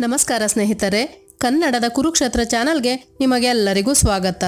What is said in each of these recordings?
ನಮಸ್ಕಾರ ಸ್ನೇಹಿತರೆ ಕನ್ನಡದ ಕುರುಕ್ಷೇತ್ರ ಚಾನಲ್ಗೆ ನಿಮಗೆಲ್ಲರಿಗೂ ಸ್ವಾಗತ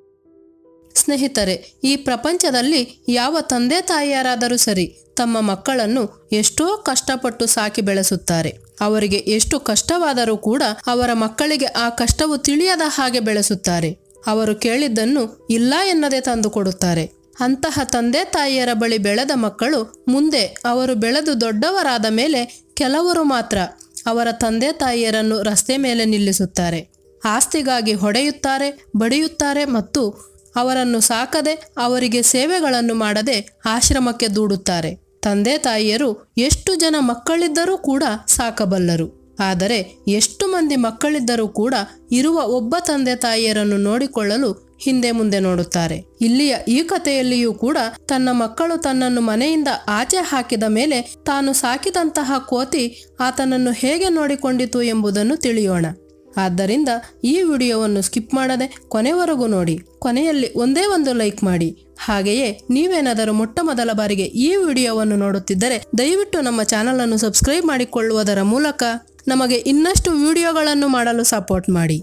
ಸ್ನೇಹಿತರೆ ಈ ಪ್ರಪಂಚದಲ್ಲಿ ಯಾವ ತಂದೆ ತಾಯಿಯರಾದರೂ ಸರಿ ತಮ್ಮ ಮಕ್ಕಳನ್ನು ಎಷ್ಟೋ ಕಷ್ಟಪಟ್ಟು ಸಾಕಿ ಬೆಳೆಸುತ್ತಾರೆ ಅವರಿಗೆ ಎಷ್ಟು ಕಷ್ಟವಾದರೂ ಕೂಡ ಅವರ ಮಕ್ಕಳಿಗೆ ಆ ಕಷ್ಟವು ತಿಳಿಯದ ಹಾಗೆ ಬೆಳೆಸುತ್ತಾರೆ ಅವರು ಕೇಳಿದ್ದನ್ನು ಇಲ್ಲ ಎನ್ನದೆ ತಂದು ಕೊಡುತ್ತಾರೆ ಅಂತಹ ತಂದೆ ತಾಯಿಯರ ಬಳಿ ಬೆಳೆದ ಮಕ್ಕಳು ಮುಂದೆ ಅವರು ಬೆಳೆದು ದೊಡ್ಡವರಾದ ಮೇಲೆ ಕೆಲವರು ಮಾತ್ರ ಅವರ ತಂದೆ ತಾಯಿಯರನ್ನು ರಸ್ತೆ ಮೇಲೆ ನಿಲ್ಲಿಸುತ್ತಾರೆ ಆಸ್ತಿಗಾಗಿ ಹೊಡೆಯುತ್ತಾರೆ ಬಡಿಯುತ್ತಾರೆ ಮತ್ತು ಅವರನ್ನು ಸಾಕದೆ ಅವರಿಗೆ ಸೇವೆಗಳನ್ನು ಮಾಡದೆ ಆಶ್ರಮಕ್ಕೆ ದೂಡುತ್ತಾರೆ ತಂದೆ ತಾಯಿಯರು ಎಷ್ಟು ಜನ ಮಕ್ಕಳಿದ್ದರೂ ಕೂಡ ಸಾಕಬಲ್ಲರು ಆದರೆ ಎಷ್ಟು ಮಂದಿ ಮಕ್ಕಳಿದ್ದರೂ ಕೂಡ ಇರುವ ಒಬ್ಬ ತಂದೆ ತಾಯಿಯರನ್ನು ನೋಡಿಕೊಳ್ಳಲು ಹಿಂದೆ ಮುಂದೆ ನೋಡುತ್ತಾರೆ ಇಲ್ಲಿಯ ಈ ಕಥೆಯಲ್ಲಿಯೂ ಕೂಡ ತನ್ನ ಮಕ್ಕಳು ತನ್ನನ್ನು ಮನೆಯಿಂದ ಆಚೆ ಹಾಕಿದ ಮೇಲೆ ತಾನು ಸಾಕಿದಂತಹ ಕೋತಿ ಆತನನ್ನು ಹೇಗೆ ನೋಡಿಕೊಂಡಿತು ಎಂಬುದನ್ನು ತಿಳಿಯೋಣ ಆದ್ದರಿಂದ ಈ ವಿಡಿಯೋವನ್ನು ಸ್ಕಿಪ್ ಮಾಡದೆ ಕೊನೆವರೆಗೂ ನೋಡಿ ಕೊನೆಯಲ್ಲಿ ಒಂದೇ ಒಂದು ಲೈಕ್ ಮಾಡಿ ಹಾಗೆಯೇ ನೀವೇನಾದರೂ ಮೊಟ್ಟ ಮೊದಲ ಬಾರಿಗೆ ಈ ವಿಡಿಯೋವನ್ನು ನೋಡುತ್ತಿದ್ದರೆ ದಯವಿಟ್ಟು ನಮ್ಮ ಚಾನಲನ್ನು ಸಬ್ಸ್ಕ್ರೈಬ್ ಮಾಡಿಕೊಳ್ಳುವುದರ ಮೂಲಕ ನಮಗೆ ಇನ್ನಷ್ಟು ವಿಡಿಯೋಗಳನ್ನು ಮಾಡಲು ಸಪೋರ್ಟ್ ಮಾಡಿ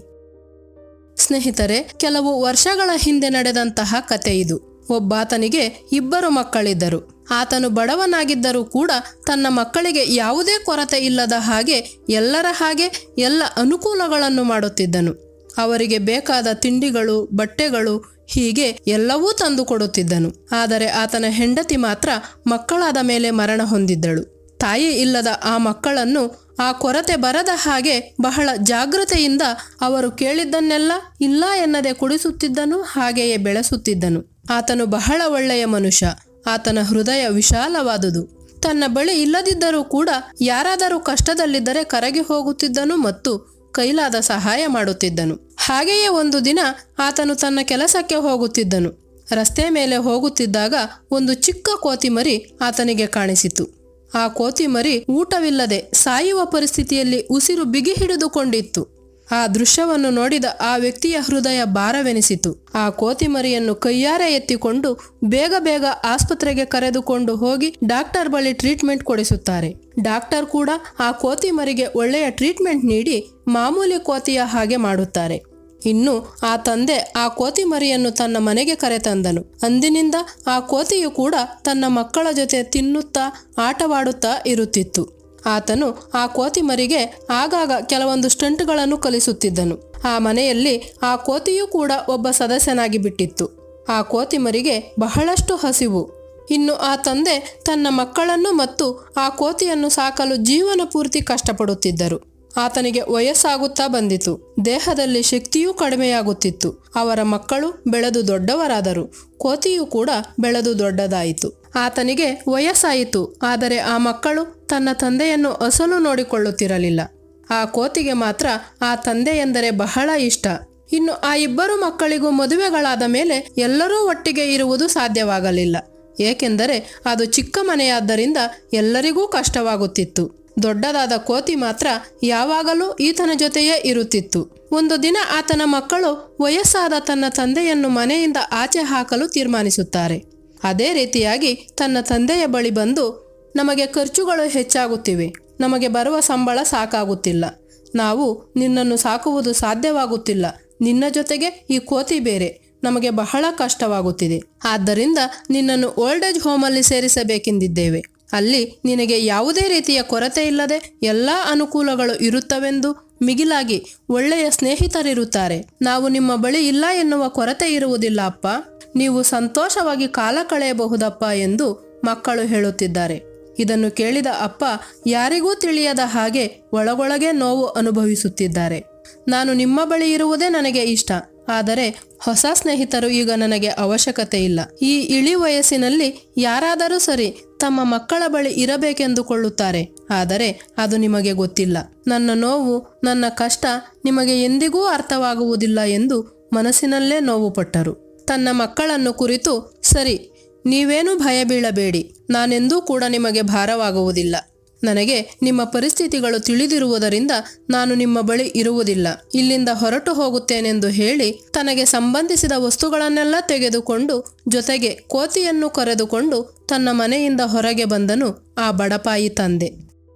ಸ್ನೇಹಿತರೆ ಕೆಲವು ವರ್ಷಗಳ ಹಿಂದೆ ನಡೆದಂತಹ ಕತೆ ಇದು ಒಬ್ಬಾತನಿಗೆ ಇಬ್ಬರು ಮಕ್ಕಳಿದ್ದರು ಆತನು ಬಡವನಾಗಿದ್ದರೂ ಕೂಡ ತನ್ನ ಮಕ್ಕಳಿಗೆ ಯಾವುದೇ ಕೊರತೆ ಇಲ್ಲದ ಹಾಗೆ ಎಲ್ಲರ ಹಾಗೆ ಎಲ್ಲ ಅನುಕೂಲಗಳನ್ನು ಮಾಡುತ್ತಿದ್ದನು ಅವರಿಗೆ ಬೇಕಾದ ತಿಂಡಿಗಳು ಬಟ್ಟೆಗಳು ಹೀಗೆ ಎಲ್ಲವೂ ತಂದು ಕೊಡುತ್ತಿದ್ದನು ಆದರೆ ಆತನ ಹೆಂಡತಿ ಮಾತ್ರ ಮಕ್ಕಳಾದ ಮೇಲೆ ಮರಣ ಹೊಂದಿದ್ದಳು ತಾಯಿ ಇಲ್ಲದ ಆ ಮಕ್ಕಳನ್ನು ಆ ಕೊರತೆ ಬರದ ಹಾಗೆ ಬಹಳ ಜಾಗೃತೆಯಿಂದ ಅವರು ಕೇಳಿದ್ದನ್ನೆಲ್ಲ ಇಲ್ಲ ಎನ್ನದೆ ಕುಡಿಸುತ್ತಿದ್ದನು ಹಾಗೆಯೇ ಬೆಳೆಸುತ್ತಿದ್ದನು ಆತನು ಬಹಳ ಒಳ್ಳೆಯ ಮನುಷ್ಯ ಆತನ ಹೃದಯ ವಿಶಾಲವಾದುದು ತನ್ನ ಬಳಿ ಇಲ್ಲದಿದ್ದರೂ ಕೂಡ ಯಾರಾದರೂ ಕಷ್ಟದಲ್ಲಿದ್ದರೆ ಕರಗಿ ಹೋಗುತ್ತಿದ್ದನು ಮತ್ತು ಕೈಲಾದ ಸಹಾಯ ಮಾಡುತ್ತಿದ್ದನು ಹಾಗೆಯೇ ಒಂದು ದಿನ ಆತನು ತನ್ನ ಕೆಲಸಕ್ಕೆ ಹೋಗುತ್ತಿದ್ದನು ರಸ್ತೆ ಮೇಲೆ ಹೋಗುತ್ತಿದ್ದಾಗ ಒಂದು ಚಿಕ್ಕ ಕೋತಿ ಮರಿ ಆತನಿಗೆ ಕಾಣಿಸಿತು ಆ ಕೋತಿ ಮರಿ ಊಟವಿಲ್ಲದೆ ಸಾಯುವ ಪರಿಸ್ಥಿತಿಯಲ್ಲಿ ಉಸಿರು ಬಿಗಿ ಹಿಡಿದುಕೊಂಡಿತ್ತು ಆ ದೃಶ್ಯವನ್ನು ನೋಡಿದ ಆ ವ್ಯಕ್ತಿಯ ಹೃದಯ ಭಾರವೆನಿಸಿತು ಆ ಕೋತಿ ಮರಿಯನ್ನು ಕೈಯಾರೆ ಎತ್ತಿಕೊಂಡು ಬೇಗ ಬೇಗ ಆಸ್ಪತ್ರೆಗೆ ಕರೆದುಕೊಂಡು ಹೋಗಿ ಡಾಕ್ಟರ್ ಬಳಿ ಟ್ರೀಟ್ಮೆಂಟ್ ಕೊಡಿಸುತ್ತಾರೆ ಡಾಕ್ಟರ್ ಕೂಡ ಆ ಕೋತಿ ಮರಿಗೆ ಒಳ್ಳೆಯ ಟ್ರೀಟ್ಮೆಂಟ್ ನೀಡಿ ಮಾಮೂಲಿ ಕೋತಿಯ ಹಾಗೆ ಮಾಡುತ್ತಾರೆ ಇನ್ನು ಆ ತಂದೆ ಆ ಕೋತಿ ಮರಿಯನ್ನು ತನ್ನ ಮನೆಗೆ ಕರೆತಂದನು ಅಂದಿನಿಂದ ಆ ಕೋತಿಯು ಕೂಡ ತನ್ನ ಮಕ್ಕಳ ಜೊತೆ ತಿನ್ನುತ್ತಾ ಆಟವಾಡುತ್ತಾ ಇರುತ್ತಿತ್ತು ಆತನು ಆ ಕೋತಿ ಮರಿಗೆ ಆಗಾಗ ಕೆಲವೊಂದು ಸ್ಟಂಟ್ಗಳನ್ನು ಕಲಿಸುತ್ತಿದ್ದನು ಆ ಮನೆಯಲ್ಲಿ ಆ ಕೋತಿಯೂ ಕೂಡ ಒಬ್ಬ ಸದಸ್ಯನಾಗಿ ಬಿಟ್ಟಿತ್ತು ಆ ಕೋತಿ ಮರಿಗೆ ಬಹಳಷ್ಟು ಹಸಿವು ಇನ್ನು ಆ ತಂದೆ ತನ್ನ ಮಕ್ಕಳನ್ನು ಮತ್ತು ಆ ಕೋತಿಯನ್ನು ಸಾಕಲು ಜೀವನ ಪೂರ್ತಿ ಕಷ್ಟಪಡುತ್ತಿದ್ದರು ಆತನಿಗೆ ವಯಸ್ಸಾಗುತ್ತಾ ಬಂದಿತು ದೇಹದಲ್ಲಿ ಶಕ್ತಿಯೂ ಕಡಿಮೆಯಾಗುತ್ತಿತ್ತು ಅವರ ಮಕ್ಕಳು ಬೆಳೆದು ದೊಡ್ಡವರಾದರು ಕೋತಿಯೂ ಕೂಡ ಬೆಳೆದು ದೊಡ್ಡದಾಯಿತು ಆತನಿಗೆ ವಯಸ್ಸಾಯಿತು ಆದರೆ ಆ ಮಕ್ಕಳು ತನ್ನ ತಂದೆಯನ್ನು ಅಸಲು ನೋಡಿಕೊಳ್ಳುತ್ತಿರಲಿಲ್ಲ ಆ ಕೋತಿಗೆ ಮಾತ್ರ ಆ ತಂದೆ ಎಂದರೆ ಬಹಳ ಇಷ್ಟ ಇನ್ನು ಆ ಇಬ್ಬರು ಮಕ್ಕಳಿಗೂ ಮದುವೆಗಳಾದ ಮೇಲೆ ಎಲ್ಲರೂ ಒಟ್ಟಿಗೆ ಇರುವುದು ಸಾಧ್ಯವಾಗಲಿಲ್ಲ ಏಕೆಂದರೆ ಅದು ಚಿಕ್ಕ ಮನೆಯಾದ್ದರಿಂದ ಎಲ್ಲರಿಗೂ ಕಷ್ಟವಾಗುತ್ತಿತ್ತು ದೊಡ್ಡದಾದ ಕೋತಿ ಮಾತ್ರ ಯಾವಾಗಲೂ ಈತನ ಜೊತೆಯೇ ಇರುತ್ತಿತ್ತು ಒಂದು ದಿನ ಆತನ ಮಕ್ಕಳು ವಯಸ್ಸಾದ ತನ್ನ ತಂದೆಯನ್ನು ಮನೆಯಿಂದ ಆಚೆ ಹಾಕಲು ತೀರ್ಮಾನಿಸುತ್ತಾರೆ ಅದೇ ರೀತಿಯಾಗಿ ತನ್ನ ತಂದೆಯ ಬಳಿ ಬಂದು ನಮಗೆ ಖರ್ಚುಗಳು ಹೆಚ್ಚಾಗುತ್ತಿವೆ ನಮಗೆ ಬರುವ ಸಂಬಳ ಸಾಕಾಗುತ್ತಿಲ್ಲ ನಾವು ನಿನ್ನನ್ನು ಸಾಕುವುದು ಸಾಧ್ಯವಾಗುತ್ತಿಲ್ಲ ನಿನ್ನ ಜೊತೆಗೆ ಈ ಕೋತಿ ಬೇರೆ ನಮಗೆ ಬಹಳ ಕಷ್ಟವಾಗುತ್ತಿದೆ ಆದ್ದರಿಂದ ನಿನ್ನನ್ನು ಓಲ್ಡ್ ಏಜ್ ಹೋಮಲ್ಲಿ ಸೇರಿಸಬೇಕೆಂದಿದ್ದೇವೆ ಅಲ್ಲಿ ನಿನಗೆ ಯಾವುದೇ ರೀತಿಯ ಕೊರತೆ ಇಲ್ಲದೆ ಎಲ್ಲ ಅನುಕೂಲಗಳು ಇರುತ್ತವೆಂದು ಮಿಗಿಲಾಗಿ ಒಳ್ಳೆಯ ಸ್ನೇಹಿತರಿರುತ್ತಾರೆ ನಾವು ನಿಮ್ಮ ಬಳಿ ಇಲ್ಲ ಎನ್ನುವ ಕೊರತೆ ಇರುವುದಿಲ್ಲ ಅಪ್ಪ ನೀವು ಸಂತೋಷವಾಗಿ ಕಾಲ ಕಳೆಯಬಹುದಪ್ಪ ಎಂದು ಮಕ್ಕಳು ಹೇಳುತ್ತಿದ್ದಾರೆ ಇದನ್ನು ಕೇಳಿದ ಅಪ್ಪ ಯಾರಿಗೂ ತಿಳಿಯದ ಹಾಗೆ ಒಳಗೊಳಗೆ ನೋವು ಅನುಭವಿಸುತ್ತಿದ್ದಾರೆ ನಾನು ನಿಮ್ಮ ಬಳಿ ಇರುವುದೇ ನನಗೆ ಇಷ್ಟ ಆದರೆ ಹೊಸ ಸ್ನೇಹಿತರು ಈಗ ನನಗೆ ಅವಶ್ಯಕತೆ ಇಲ್ಲ ಈ ಇಳಿ ವಯಸ್ಸಿನಲ್ಲಿ ಯಾರಾದರೂ ಸರಿ ತಮ್ಮ ಮಕ್ಕಳ ಬಳಿ ಇರಬೇಕೆಂದುಕೊಳ್ಳುತ್ತಾರೆ ಆದರೆ ಅದು ನಿಮಗೆ ಗೊತ್ತಿಲ್ಲ ನನ್ನ ನೋವು ನನ್ನ ಕಷ್ಟ ನಿಮಗೆ ಎಂದಿಗೂ ಅರ್ಥವಾಗುವುದಿಲ್ಲ ಎಂದು ಮನಸ್ಸಿನಲ್ಲೇ ನೋವು ಪಟ್ಟರು ತನ್ನ ಮಕ್ಕಳನ್ನು ಕುರಿತು ಸರಿ ನೀವೇನೂ ಭಯ ಬೀಳಬೇಡಿ ನಾನೆಂದೂ ಕೂಡ ನಿಮಗೆ ಭಾರವಾಗುವುದಿಲ್ಲ ನನಗೆ ನಿಮ್ಮ ಪರಿಸ್ಥಿತಿಗಳು ತಿಳಿದಿರುವುದರಿಂದ ನಾನು ನಿಮ್ಮ ಬಳಿ ಇರುವುದಿಲ್ಲ ಇಲ್ಲಿಂದ ಹೊರಟು ಹೋಗುತ್ತೇನೆಂದು ಹೇಳಿ ತನಗೆ ಸಂಬಂಧಿಸಿದ ವಸ್ತುಗಳನ್ನೆಲ್ಲ ತೆಗೆದುಕೊಂಡು ಜೊತೆಗೆ ಕೋತಿಯನ್ನು ಕರೆದುಕೊಂಡು ತನ್ನ ಮನೆಯಿಂದ ಹೊರಗೆ ಬಂದನು ಆ ಬಡಪಾಯಿ ತಂದೆ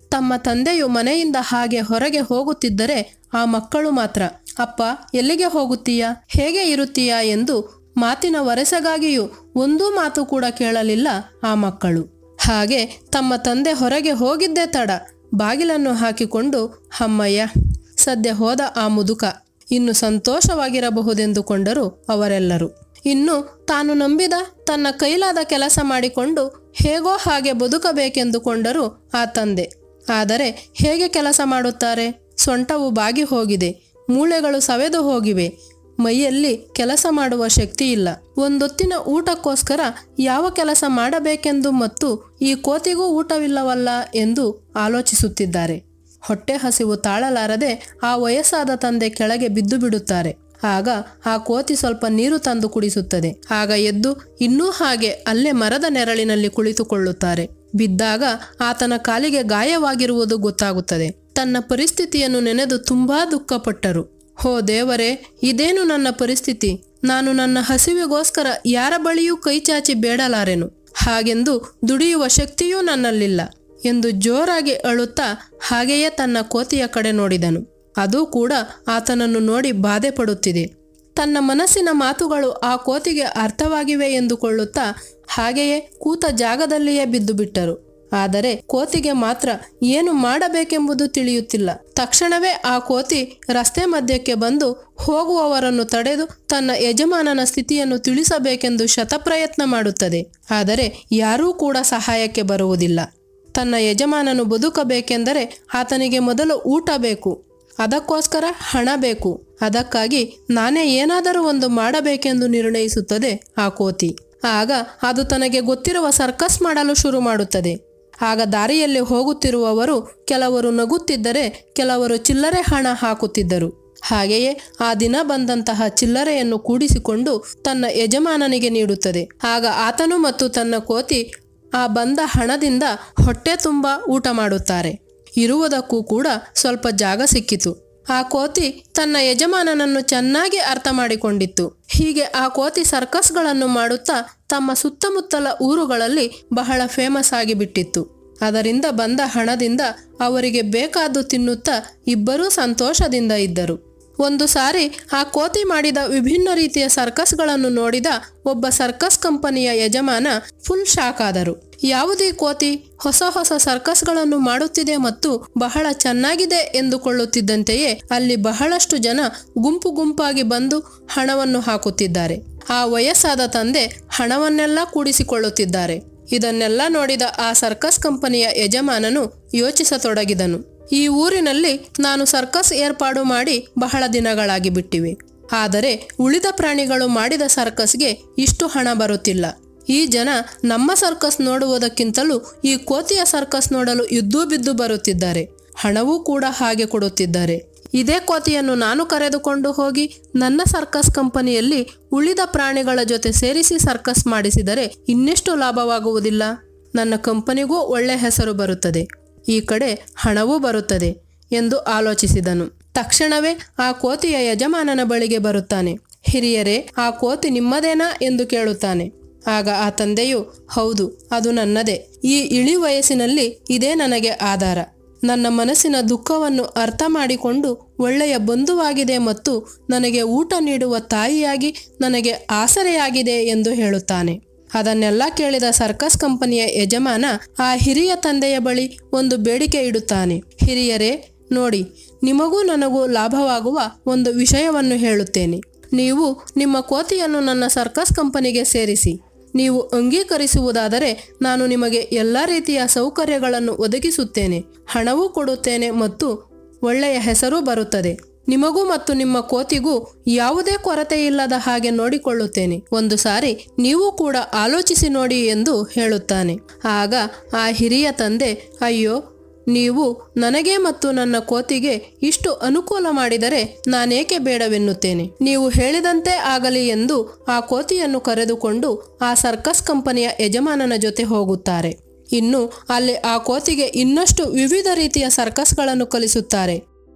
ತಮ್ಮ ತಂದೆಯು ಮನೆಯಿಂದ ಹಾಗೆ ಹೊರಗೆ ಹೋಗುತ್ತಿದ್ದರೆ ಆ ಮಕ್ಕಳು ಮಾತ್ರ ಅಪ್ಪ ಎಲ್ಲಿಗೆ ಹೋಗುತ್ತೀಯಾ ಹೇಗೆ ಇರುತ್ತೀಯಾ ಎಂದು ಮಾತಿನ ವರಸೆಗಾಗಿಯೂ ಒಂದೂ ಮಾತು ಕೂಡ ಕೇಳಲಿಲ್ಲ ಆ ಮಕ್ಕಳು ಹಾಗೆ ತಮ್ಮ ತಂದೆ ಹೊರಗೆ ಹೋಗಿದ್ದೇ ತಡ ಬಾಗಿಲನ್ನು ಹಾಕಿಕೊಂಡು ಅಮ್ಮಯ್ಯ ಸದ್ಯ ಹೋದ ಆ ಮುದುಕ ಇನ್ನು ಸಂತೋಷವಾಗಿರಬಹುದೆಂದುಕೊಂಡರು ಅವರೆಲ್ಲರೂ ಇನ್ನು ತಾನು ನಂಬಿದ ತನ್ನ ಕೈಲಾದ ಕೆಲಸ ಮಾಡಿಕೊಂಡು ಹೇಗೋ ಹಾಗೆ ಬದುಕಬೇಕೆಂದುಕೊಂಡರು ಆ ತಂದೆ ಆದರೆ ಹೇಗೆ ಕೆಲಸ ಮಾಡುತ್ತಾರೆ ಸೊಂಟವು ಬಾಗಿ ಹೋಗಿದೆ ಮೂಳೆಗಳು ಸವೆದು ಹೋಗಿವೆ ಮೈಯಲ್ಲಿ ಕೆಲಸ ಮಾಡುವ ಶಕ್ತಿ ಇಲ್ಲ ಒಂದೊತ್ತಿನ ಊಟಕ್ಕೋಸ್ಕರ ಯಾವ ಕೆಲಸ ಮಾಡಬೇಕೆಂದು ಮತ್ತು ಈ ಕೋತಿಗೂ ಊಟವಿಲ್ಲವಲ್ಲ ಎಂದು ಆಲೋಚಿಸುತ್ತಿದ್ದಾರೆ ಹೊಟ್ಟೆ ಹಸಿವು ತಾಳಲಾರದೆ ಆ ವಯಸ್ಸಾದ ತಂದೆ ಕೆಳಗೆ ಬಿದ್ದು ಬಿಡುತ್ತಾರೆ ಆಗ ಆ ಕೋತಿ ಸ್ವಲ್ಪ ನೀರು ತಂದು ಕುಡಿಸುತ್ತದೆ ಆಗ ಎದ್ದು ಇನ್ನೂ ಹಾಗೆ ಅಲ್ಲೇ ಮರದ ನೆರಳಿನಲ್ಲಿ ಕುಳಿತುಕೊಳ್ಳುತ್ತಾರೆ ಬಿದ್ದಾಗ ಆತನ ಕಾಲಿಗೆ ಗಾಯವಾಗಿರುವುದು ಗೊತ್ತಾಗುತ್ತದೆ ತನ್ನ ಪರಿಸ್ಥಿತಿಯನ್ನು ನೆನೆದು ತುಂಬಾ ದುಃಖಪಟ್ಟರು ಹೋ ದೇವರೇ ಇದೇನು ನನ್ನ ಪರಿಸ್ಥಿತಿ ನಾನು ನನ್ನ ಹಸಿವಿಗೋಸ್ಕರ ಯಾರ ಬಳಿಯೂ ಕೈಚಾಚಿ ಬೇಡಲಾರೆನು ಹಾಗೆಂದು ದುಡಿಯುವ ಶಕ್ತಿಯೂ ನನ್ನಲ್ಲಿಲ್ಲ ಎಂದು ಜೋರಾಗಿ ಅಳುತ್ತಾ ಹಾಗೆಯೇ ತನ್ನ ಕೋತಿಯ ಕಡೆ ನೋಡಿದನು ಅದು ಕೂಡ ಆತನನ್ನು ನೋಡಿ ಬಾಧೆ ಪಡುತ್ತಿದೆ ತನ್ನ ಮನಸ್ಸಿನ ಮಾತುಗಳು ಆ ಕೋತಿಗೆ ಅರ್ಥವಾಗಿವೆ ಎಂದುಕೊಳ್ಳುತ್ತಾ ಹಾಗೆಯೇ ಕೂತ ಜಾಗದಲ್ಲಿಯೇ ಬಿದ್ದು ಬಿಟ್ಟರು ಆದರೆ ಕೋತಿಗೆ ಮಾತ್ರ ಏನು ಮಾಡಬೇಕೆಂಬುದು ತಿಳಿಯುತ್ತಿಲ್ಲ ತಕ್ಷಣವೇ ಆ ಕೋತಿ ರಸ್ತೆ ಮಧ್ಯಕ್ಕೆ ಬಂದು ಹೋಗುವವರನ್ನು ತಡೆದು ತನ್ನ ಯಜಮಾನನ ಸ್ಥಿತಿಯನ್ನು ತಿಳಿಸಬೇಕೆಂದು ಶತಪ್ರಯತ್ನ ಮಾಡುತ್ತದೆ ಆದರೆ ಯಾರೂ ಕೂಡ ಸಹಾಯಕ್ಕೆ ಬರುವುದಿಲ್ಲ ತನ್ನ ಯಜಮಾನನು ಬದುಕಬೇಕೆಂದರೆ ಆತನಿಗೆ ಮೊದಲು ಊಟ ಬೇಕು ಅದಕ್ಕೋಸ್ಕರ ಹಣ ಬೇಕು ಅದಕ್ಕಾಗಿ ನಾನೇ ಏನಾದರೂ ಒಂದು ಮಾಡಬೇಕೆಂದು ನಿರ್ಣಯಿಸುತ್ತದೆ ಆ ಕೋತಿ ಆಗ ಅದು ತನಗೆ ಗೊತ್ತಿರುವ ಸರ್ಕಸ್ ಮಾಡಲು ಶುರು ಮಾಡುತ್ತದೆ ಆಗ ದಾರಿಯಲ್ಲಿ ಹೋಗುತ್ತಿರುವವರು ಕೆಲವರು ನಗುತ್ತಿದ್ದರೆ ಕೆಲವರು ಚಿಲ್ಲರೆ ಹಣ ಹಾಕುತ್ತಿದ್ದರು ಹಾಗೆಯೇ ಆ ದಿನ ಬಂದಂತಹ ಚಿಲ್ಲರೆಯನ್ನು ಕೂಡಿಸಿಕೊಂಡು ತನ್ನ ಯಜಮಾನನಿಗೆ ನೀಡುತ್ತದೆ ಆಗ ಆತನು ಮತ್ತು ತನ್ನ ಕೋತಿ ಆ ಬಂದ ಹಣದಿಂದ ಹೊಟ್ಟೆ ತುಂಬ ಊಟ ಮಾಡುತ್ತಾರೆ ಇರುವುದಕ್ಕೂ ಕೂಡ ಸ್ವಲ್ಪ ಜಾಗ ಸಿಕ್ಕಿತು ಆ ಕೋತಿ ತನ್ನ ಯಜಮಾನನನ್ನು ಚೆನ್ನಾಗಿ ಅರ್ಥ ಮಾಡಿಕೊಂಡಿತ್ತು ಹೀಗೆ ಆ ಕೋತಿ ಸರ್ಕಸ್ಗಳನ್ನು ಮಾಡುತ್ತಾ ತಮ್ಮ ಸುತ್ತಮುತ್ತಲ ಊರುಗಳಲ್ಲಿ ಬಹಳ ಫೇಮಸ್ ಆಗಿಬಿಟ್ಟಿತ್ತು ಅದರಿಂದ ಬಂದ ಹಣದಿಂದ ಅವರಿಗೆ ಬೇಕಾದ್ದು ತಿನ್ನುತ್ತಾ ಇಬ್ಬರೂ ಸಂತೋಷದಿಂದ ಇದ್ದರು ಒಂದು ಸಾರಿ ಆ ಕೋತಿ ಮಾಡಿದ ವಿಭಿನ್ನ ರೀತಿಯ ಸರ್ಕಸ್ಗಳನ್ನು ನೋಡಿದ ಒಬ್ಬ ಸರ್ಕಸ್ ಕಂಪನಿಯ ಯಜಮಾನ ಫುಲ್ ಶಾಕ್ ಆದರು ಯಾವುದೇ ಕೋತಿ ಹೊಸ ಹೊಸ ಸರ್ಕಸ್ಗಳನ್ನು ಮಾಡುತ್ತಿದೆ ಮತ್ತು ಬಹಳ ಚೆನ್ನಾಗಿದೆ ಎಂದುಕೊಳ್ಳುತ್ತಿದ್ದಂತೆಯೇ ಅಲ್ಲಿ ಬಹಳಷ್ಟು ಜನ ಗುಂಪು ಗುಂಪಾಗಿ ಬಂದು ಹಣವನ್ನು ಹಾಕುತ್ತಿದ್ದಾರೆ ಆ ವಯಸ್ಸಾದ ತಂದೆ ಹಣವನ್ನೆಲ್ಲ ಕೂಡಿಸಿಕೊಳ್ಳುತ್ತಿದ್ದಾರೆ ಇದನ್ನೆಲ್ಲ ನೋಡಿದ ಆ ಸರ್ಕಸ್ ಕಂಪನಿಯ ಯಜಮಾನನು ಯೋಚಿಸತೊಡಗಿದನು ಈ ಊರಿನಲ್ಲಿ ನಾನು ಸರ್ಕಸ್ ಏರ್ಪಾಡು ಮಾಡಿ ಬಹಳ ದಿನಗಳಾಗಿ ಬಿಟ್ಟಿವೆ ಆದರೆ ಉಳಿದ ಪ್ರಾಣಿಗಳು ಮಾಡಿದ ಸರ್ಕಸ್ಗೆ ಇಷ್ಟು ಹಣ ಬರುತ್ತಿಲ್ಲ ಈ ಜನ ನಮ್ಮ ಸರ್ಕಸ್ ನೋಡುವುದಕ್ಕಿಂತಲೂ ಈ ಕೋತಿಯ ಸರ್ಕಸ್ ನೋಡಲು ಇದ್ದೂ ಬಿದ್ದು ಬರುತ್ತಿದ್ದಾರೆ ಹಣವೂ ಕೂಡ ಹಾಗೆ ಕೊಡುತ್ತಿದ್ದಾರೆ ಇದೇ ಕೋತಿಯನ್ನು ನಾನು ಕರೆದುಕೊಂಡು ಹೋಗಿ ನನ್ನ ಸರ್ಕಸ್ ಕಂಪನಿಯಲ್ಲಿ ಉಳಿದ ಪ್ರಾಣಿಗಳ ಜೊತೆ ಸೇರಿಸಿ ಸರ್ಕಸ್ ಮಾಡಿಸಿದರೆ ಇನ್ನೆಷ್ಟು ಲಾಭವಾಗುವುದಿಲ್ಲ ನನ್ನ ಕಂಪನಿಗೂ ಒಳ್ಳೆ ಹೆಸರು ಬರುತ್ತದೆ ಈ ಕಡೆ ಹಣವೂ ಬರುತ್ತದೆ ಎಂದು ಆಲೋಚಿಸಿದನು ತಕ್ಷಣವೇ ಆ ಕೋತಿಯ ಯಜಮಾನನ ಬಳಿಗೆ ಬರುತ್ತಾನೆ ಹಿರಿಯರೇ ಆ ಕೋತಿ ನಿಮ್ಮದೇನಾ ಎಂದು ಕೇಳುತ್ತಾನೆ ಆಗ ಆ ತಂದೆಯು ಹೌದು ಅದು ನನ್ನದೇ ಈ ಇಳಿ ವಯಸ್ಸಿನಲ್ಲಿ ಇದೇ ನನಗೆ ಆಧಾರ ನನ್ನ ಮನಸ್ಸಿನ ದುಃಖವನ್ನು ಅರ್ಥ ಮಾಡಿಕೊಂಡು ಒಳ್ಳೆಯ ಬಂಧುವಾಗಿದೆ ಮತ್ತು ನನಗೆ ಊಟ ನೀಡುವ ತಾಯಿಯಾಗಿ ನನಗೆ ಆಸರೆಯಾಗಿದೆ ಎಂದು ಹೇಳುತ್ತಾನೆ ಅದನ್ನೆಲ್ಲ ಕೇಳಿದ ಸರ್ಕಸ್ ಕಂಪನಿಯ ಯಜಮಾನ ಆ ಹಿರಿಯ ತಂದೆಯ ಬಳಿ ಒಂದು ಬೇಡಿಕೆ ಇಡುತ್ತಾನೆ ಹಿರಿಯರೇ ನೋಡಿ ನಿಮಗೂ ನನಗೂ ಲಾಭವಾಗುವ ಒಂದು ವಿಷಯವನ್ನು ಹೇಳುತ್ತೇನೆ ನೀವು ನಿಮ್ಮ ಕೋತಿಯನ್ನು ನನ್ನ ಸರ್ಕಸ್ ಕಂಪನಿಗೆ ಸೇರಿಸಿ ನೀವು ಅಂಗೀಕರಿಸುವುದಾದರೆ ನಾನು ನಿಮಗೆ ಎಲ್ಲ ರೀತಿಯ ಸೌಕರ್ಯಗಳನ್ನು ಒದಗಿಸುತ್ತೇನೆ ಹಣವೂ ಕೊಡುತ್ತೇನೆ ಮತ್ತು ಒಳ್ಳೆಯ ಹೆಸರೂ ಬರುತ್ತದೆ ನಿಮಗೂ ಮತ್ತು ನಿಮ್ಮ ಕೋತಿಗೂ ಯಾವುದೇ ಕೊರತೆ ಇಲ್ಲದ ಹಾಗೆ ನೋಡಿಕೊಳ್ಳುತ್ತೇನೆ ಒಂದು ಸಾರಿ ನೀವು ಕೂಡ ಆಲೋಚಿಸಿ ನೋಡಿ ಎಂದು ಹೇಳುತ್ತಾನೆ ಆಗ ಆ ಹಿರಿಯ ತಂದೆ ಅಯ್ಯೋ ನೀವು ನನಗೆ ಮತ್ತು ನನ್ನ ಕೋತಿಗೆ ಇಷ್ಟು ಅನುಕೂಲ ಮಾಡಿದರೆ ನಾನೇಕೆ ಬೇಡವೆನ್ನುತ್ತೇನೆ ನೀವು ಹೇಳಿದಂತೆ ಆಗಲಿ ಎಂದು ಆ ಕೋತಿಯನ್ನು ಕರೆದುಕೊಂಡು ಆ ಸರ್ಕಸ್ ಕಂಪನಿಯ ಯಜಮಾನನ ಜೊತೆ ಹೋಗುತ್ತಾರೆ ಇನ್ನು ಅಲ್ಲಿ ಆ ಕೋತಿಗೆ ಇನ್ನಷ್ಟು ವಿವಿಧ ರೀತಿಯ ಸರ್ಕಸ್ಗಳನ್ನು ಕಲಿಸುತ್ತಾರೆ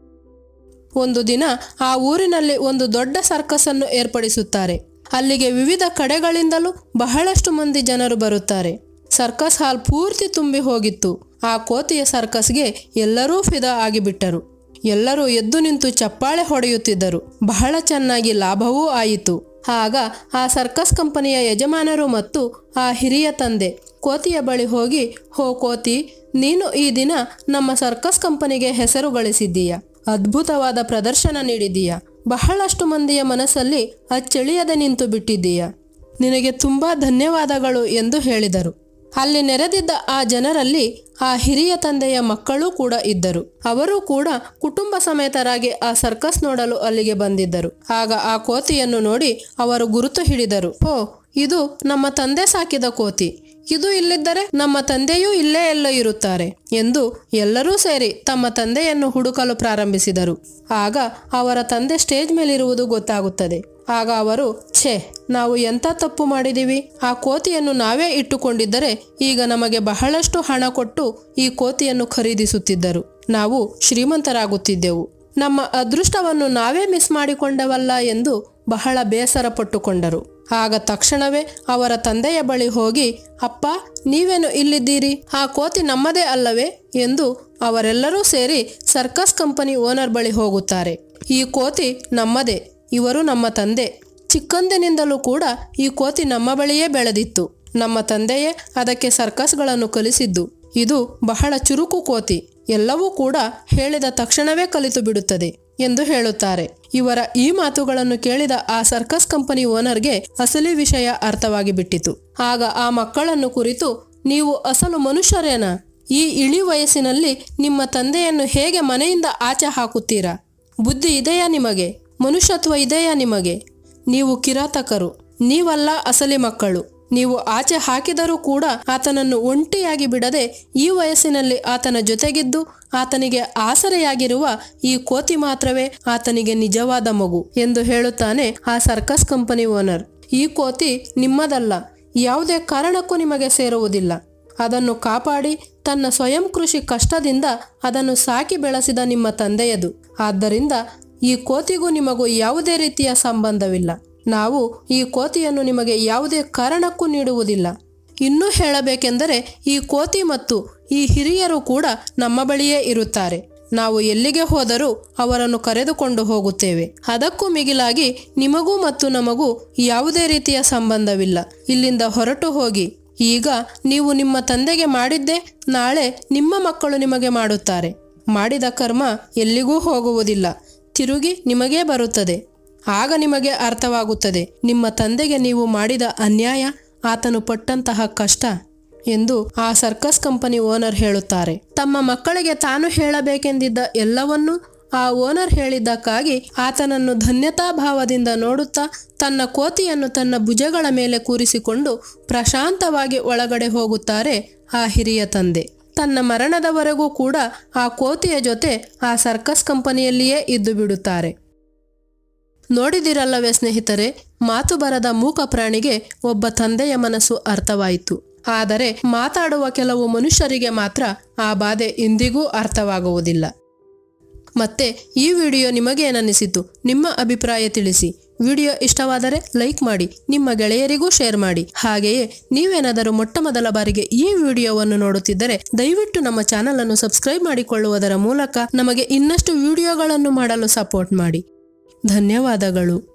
ಒಂದು ದಿನ ಆ ಊರಿನಲ್ಲಿ ಒಂದು ದೊಡ್ಡ ಸರ್ಕಸ್ ಅನ್ನು ಏರ್ಪಡಿಸುತ್ತಾರೆ ಅಲ್ಲಿಗೆ ವಿವಿಧ ಕಡೆಗಳಿಂದಲೂ ಬಹಳಷ್ಟು ಮಂದಿ ಜನರು ಬರುತ್ತಾರೆ ಸರ್ಕಸ್ ಹಾಲ್ ಪೂರ್ತಿ ತುಂಬಿ ಹೋಗಿತ್ತು ಆ ಕೋತಿಯ ಸರ್ಕಸ್ಗೆ ಎಲ್ಲರೂ ಫಿದಾ ಆಗಿಬಿಟ್ಟರು ಎಲ್ಲರೂ ಎದ್ದು ನಿಂತು ಚಪ್ಪಾಳೆ ಹೊಡೆಯುತ್ತಿದ್ದರು ಬಹಳ ಚೆನ್ನಾಗಿ ಲಾಭವೂ ಆಯಿತು ಆಗ ಆ ಸರ್ಕಸ್ ಕಂಪನಿಯ ಯಜಮಾನರು ಮತ್ತು ಆ ಹಿರಿಯ ತಂದೆ ಕೋತಿಯ ಬಳಿ ಹೋಗಿ ಹೋ ಕೋತಿ ನೀನು ಈ ದಿನ ನಮ್ಮ ಸರ್ಕಸ್ ಕಂಪನಿಗೆ ಹೆಸರು ಗಳಿಸಿದ್ದೀಯ ಅದ್ಭುತವಾದ ಪ್ರದರ್ಶನ ನೀಡಿದ್ದೀಯ ಬಹಳಷ್ಟು ಮಂದಿಯ ಮನಸ್ಸಲ್ಲಿ ಅಚ್ಚಳಿಯದೆ ನಿಂತು ಬಿಟ್ಟಿದ್ದೀಯ ನಿನಗೆ ತುಂಬಾ ಧನ್ಯವಾದಗಳು ಎಂದು ಹೇಳಿದರು ಅಲ್ಲಿ ನೆರೆದಿದ್ದ ಆ ಜನರಲ್ಲಿ ಆ ಹಿರಿಯ ತಂದೆಯ ಮಕ್ಕಳೂ ಕೂಡ ಇದ್ದರು ಅವರು ಕೂಡ ಕುಟುಂಬ ಸಮೇತರಾಗಿ ಆ ಸರ್ಕಸ್ ನೋಡಲು ಅಲ್ಲಿಗೆ ಬಂದಿದ್ದರು ಆಗ ಆ ಕೋತಿಯನ್ನು ನೋಡಿ ಅವರು ಗುರುತು ಹಿಡಿದರು ಓ ಇದು ನಮ್ಮ ತಂದೆ ಸಾಕಿದ ಕೋತಿ ಇದು ಇಲ್ಲಿದ್ದರೆ ನಮ್ಮ ತಂದೆಯೂ ಇಲ್ಲೇ ಎಲ್ಲೋ ಇರುತ್ತಾರೆ ಎಂದು ಎಲ್ಲರೂ ಸೇರಿ ತಮ್ಮ ತಂದೆಯನ್ನು ಹುಡುಕಲು ಪ್ರಾರಂಭಿಸಿದರು ಆಗ ಅವರ ತಂದೆ ಸ್ಟೇಜ್ ಮೇಲಿರುವುದು ಗೊತ್ತಾಗುತ್ತದೆ ಆಗ ಅವರು ಛೇ ನಾವು ಎಂಥ ತಪ್ಪು ಮಾಡಿದೀವಿ ಆ ಕೋತಿಯನ್ನು ನಾವೇ ಇಟ್ಟುಕೊಂಡಿದ್ದರೆ ಈಗ ನಮಗೆ ಬಹಳಷ್ಟು ಹಣ ಕೊಟ್ಟು ಈ ಕೋತಿಯನ್ನು ಖರೀದಿಸುತ್ತಿದ್ದರು ನಾವು ಶ್ರೀಮಂತರಾಗುತ್ತಿದ್ದೆವು ನಮ್ಮ ಅದೃಷ್ಟವನ್ನು ನಾವೇ ಮಿಸ್ ಮಾಡಿಕೊಂಡವಲ್ಲ ಎಂದು ಬಹಳ ಬೇಸರ ಪಟ್ಟುಕೊಂಡರು ಆಗ ತಕ್ಷಣವೇ ಅವರ ತಂದೆಯ ಬಳಿ ಹೋಗಿ ಅಪ್ಪ ನೀವೇನು ಇಲ್ಲಿದ್ದೀರಿ ಆ ಕೋತಿ ನಮ್ಮದೇ ಅಲ್ಲವೇ ಎಂದು ಅವರೆಲ್ಲರೂ ಸೇರಿ ಸರ್ಕಸ್ ಕಂಪನಿ ಓನರ್ ಬಳಿ ಹೋಗುತ್ತಾರೆ ಈ ಕೋತಿ ನಮ್ಮದೇ ಇವರು ನಮ್ಮ ತಂದೆ ಚಿಕ್ಕಂದಿನಿಂದಲೂ ಕೂಡ ಈ ಕೋತಿ ನಮ್ಮ ಬಳಿಯೇ ಬೆಳೆದಿತ್ತು ನಮ್ಮ ತಂದೆಯೇ ಅದಕ್ಕೆ ಸರ್ಕಸ್ಗಳನ್ನು ಕಲಿಸಿದ್ದು ಇದು ಬಹಳ ಚುರುಕು ಕೋತಿ ಎಲ್ಲವೂ ಕೂಡ ಹೇಳಿದ ತಕ್ಷಣವೇ ಕಲಿತು ಬಿಡುತ್ತದೆ ಎಂದು ಹೇಳುತ್ತಾರೆ ಇವರ ಈ ಮಾತುಗಳನ್ನು ಕೇಳಿದ ಆ ಸರ್ಕಸ್ ಕಂಪನಿ ಓನರ್ಗೆ ಅಸಲಿ ವಿಷಯ ಅರ್ಥವಾಗಿ ಬಿಟ್ಟಿತು ಆಗ ಆ ಮಕ್ಕಳನ್ನು ಕುರಿತು ನೀವು ಅಸಲು ಮನುಷ್ಯರೇನಾ ಈ ಇಳಿ ವಯಸ್ಸಿನಲ್ಲಿ ನಿಮ್ಮ ತಂದೆಯನ್ನು ಹೇಗೆ ಮನೆಯಿಂದ ಆಚೆ ಹಾಕುತ್ತೀರಾ ಬುದ್ಧಿ ಇದೆಯಾ ನಿಮಗೆ ಮನುಷ್ಯತ್ವ ಇದೆಯಾ ನಿಮಗೆ ನೀವು ಕಿರಾತಕರು ನೀವಲ್ಲ ಅಸಲಿ ಮಕ್ಕಳು ನೀವು ಆಚೆ ಹಾಕಿದರೂ ಕೂಡ ಆತನನ್ನು ಒಂಟಿಯಾಗಿ ಬಿಡದೆ ಈ ವಯಸ್ಸಿನಲ್ಲಿ ಆತನ ಜೊತೆಗಿದ್ದು ಆತನಿಗೆ ಆಸರೆಯಾಗಿರುವ ಈ ಕೋತಿ ಮಾತ್ರವೇ ಆತನಿಗೆ ನಿಜವಾದ ಮಗು ಎಂದು ಹೇಳುತ್ತಾನೆ ಆ ಸರ್ಕಸ್ ಕಂಪನಿ ಓನರ್ ಈ ಕೋತಿ ನಿಮ್ಮದಲ್ಲ ಯಾವುದೇ ಕಾರಣಕ್ಕೂ ನಿಮಗೆ ಸೇರುವುದಿಲ್ಲ ಅದನ್ನು ಕಾಪಾಡಿ ತನ್ನ ಸ್ವಯಂ ಕೃಷಿ ಕಷ್ಟದಿಂದ ಅದನ್ನು ಸಾಕಿ ಬೆಳೆಸಿದ ನಿಮ್ಮ ತಂದೆಯದು ಆದ್ದರಿಂದ ಈ ಕೋತಿಗೂ ನಿಮಗೂ ಯಾವುದೇ ರೀತಿಯ ಸಂಬಂಧವಿಲ್ಲ ನಾವು ಈ ಕೋತಿಯನ್ನು ನಿಮಗೆ ಯಾವುದೇ ಕಾರಣಕ್ಕೂ ನೀಡುವುದಿಲ್ಲ ಇನ್ನೂ ಹೇಳಬೇಕೆಂದರೆ ಈ ಕೋತಿ ಮತ್ತು ಈ ಹಿರಿಯರು ಕೂಡ ನಮ್ಮ ಬಳಿಯೇ ಇರುತ್ತಾರೆ ನಾವು ಎಲ್ಲಿಗೆ ಹೋದರೂ ಅವರನ್ನು ಕರೆದುಕೊಂಡು ಹೋಗುತ್ತೇವೆ ಅದಕ್ಕೂ ಮಿಗಿಲಾಗಿ ನಿಮಗೂ ಮತ್ತು ನಮಗೂ ಯಾವುದೇ ರೀತಿಯ ಸಂಬಂಧವಿಲ್ಲ ಇಲ್ಲಿಂದ ಹೊರಟು ಹೋಗಿ ಈಗ ನೀವು ನಿಮ್ಮ ತಂದೆಗೆ ಮಾಡಿದ್ದೇ ನಾಳೆ ನಿಮ್ಮ ಮಕ್ಕಳು ನಿಮಗೆ ಮಾಡುತ್ತಾರೆ ಮಾಡಿದ ಕರ್ಮ ಎಲ್ಲಿಗೂ ಹೋಗುವುದಿಲ್ಲ ತಿರುಗಿ ನಿಮಗೇ ಬರುತ್ತದೆ ಆಗ ನಿಮಗೆ ಅರ್ಥವಾಗುತ್ತದೆ ನಿಮ್ಮ ತಂದೆಗೆ ನೀವು ಮಾಡಿದ ಅನ್ಯಾಯ ಆತನು ಪಟ್ಟಂತಹ ಕಷ್ಟ ಎಂದು ಆ ಸರ್ಕಸ್ ಕಂಪನಿ ಓನರ್ ಹೇಳುತ್ತಾರೆ ತಮ್ಮ ಮಕ್ಕಳಿಗೆ ತಾನು ಹೇಳಬೇಕೆಂದಿದ್ದ ಎಲ್ಲವನ್ನೂ ಆ ಓನರ್ ಹೇಳಿದ್ದಕ್ಕಾಗಿ ಆತನನ್ನು ಧನ್ಯತಾಭಾವದಿಂದ ನೋಡುತ್ತಾ ತನ್ನ ಕೋತಿಯನ್ನು ತನ್ನ ಭುಜಗಳ ಮೇಲೆ ಕೂರಿಸಿಕೊಂಡು ಪ್ರಶಾಂತವಾಗಿ ಒಳಗಡೆ ಹೋಗುತ್ತಾರೆ ಆ ಹಿರಿಯ ತಂದೆ ತನ್ನ ಮರಣದವರೆಗೂ ಕೂಡ ಆ ಕೋತಿಯ ಜೊತೆ ಆ ಸರ್ಕಸ್ ಕಂಪನಿಯಲ್ಲಿಯೇ ಇದ್ದು ಬಿಡುತ್ತಾರೆ ನೋಡಿದಿರಲ್ಲವೇ ಸ್ನೇಹಿತರೆ ಮಾತು ಬರದ ಮೂಕ ಪ್ರಾಣಿಗೆ ಒಬ್ಬ ತಂದೆಯ ಮನಸ್ಸು ಅರ್ಥವಾಯಿತು ಆದರೆ ಮಾತಾಡುವ ಕೆಲವು ಮನುಷ್ಯರಿಗೆ ಮಾತ್ರ ಆ ಬಾಧೆ ಇಂದಿಗೂ ಅರ್ಥವಾಗುವುದಿಲ್ಲ ಮತ್ತೆ ಈ ವಿಡಿಯೋ ನಿಮಗೇನನ್ನಿಸಿತು ನಿಮ್ಮ ಅಭಿಪ್ರಾಯ ತಿಳಿಸಿ ವಿಡಿಯೋ ಇಷ್ಟವಾದರೆ ಲೈಕ್ ಮಾಡಿ ನಿಮ್ಮ ಗೆಳೆಯರಿಗೂ ಶೇರ್ ಮಾಡಿ ಹಾಗೆಯೇ ನೀವೇನಾದರೂ ಮೊಟ್ಟ ಮೊದಲ ಬಾರಿಗೆ ಈ ವಿಡಿಯೋವನ್ನು ನೋಡುತ್ತಿದ್ದರೆ ದಯವಿಟ್ಟು ನಮ್ಮ ಚಾನಲ್ ಅನ್ನು ಸಬ್ಸ್ಕ್ರೈಬ್ ಮಾಡಿಕೊಳ್ಳುವುದರ ಮೂಲಕ ನಮಗೆ ಇನ್ನಷ್ಟು ವಿಡಿಯೋಗಳನ್ನು ಮಾಡಲು ಸಪೋರ್ಟ್ ಮಾಡಿ ಧನ್ಯವಾದಗಳು